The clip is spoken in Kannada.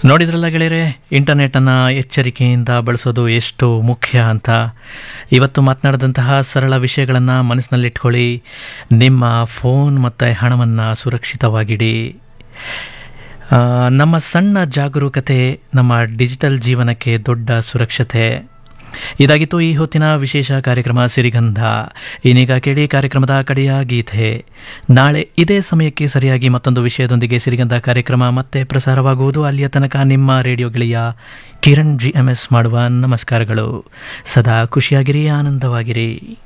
ನೋಡಿದ್ರಲ್ಲ ಗೆಳೆಯರೆ ಇಂಟರ್ನೆಟನ್ನು ಎಚ್ಚರಿಕೆಯಿಂದ ಬಳಸೋದು ಎಷ್ಟು ಮುಖ್ಯ ಅಂತ ಇವತ್ತು ಮಾತನಾಡಿದಂತಹ ಸರಳ ವಿಷಯಗಳನ್ನು ಮನಸ್ಸಿನಲ್ಲಿಟ್ಕೊಳ್ಳಿ ನಿಮ್ಮ ಫೋನ್ ಮತ್ತು ಹಣವನ್ನು ಸುರಕ್ಷಿತವಾಗಿಡಿ ಆ, ನಮ್ಮ ಸಣ್ಣ ಜಾಗರೂಕತೆ ನಮ್ಮ ಡಿಜಿಟಲ್ ಜೀವನಕ್ಕೆ ದೊಡ್ಡ ಸುರಕ್ಷತೆ ಇದಾಗಿತ್ತು ಈ ಹೊತ್ತಿನ ವಿಶೇಷ ಕಾರ್ಯಕ್ರಮ ಸಿರಿಗಂಧ ಇನ್ನೀಗ ಕೇಳಿ ಕಾರ್ಯಕ್ರಮದ ಕಡೆಯ ಗೀತೆ ನಾಳೆ ಇದೇ ಸಮಯಕ್ಕೆ ಸರಿಯಾಗಿ ಮತ್ತೊಂದು ವಿಷಯದೊಂದಿಗೆ ಸಿರಿಗಂಧ ಕಾರ್ಯಕ್ರಮ ಮತ್ತೆ ಪ್ರಸಾರವಾಗುವುದು ಅಲ್ಲಿಯ ತನಕ ನಿಮ್ಮ ರೇಡಿಯೋ ಗೆಳೆಯ ಕಿರಣ್ ಜಿ ಎಂ ಎಸ್ ಮಾಡುವ ನಮಸ್ಕಾರಗಳು ಸದಾ ಖುಷಿಯಾಗಿರಿ ಆನಂದವಾಗಿರಿ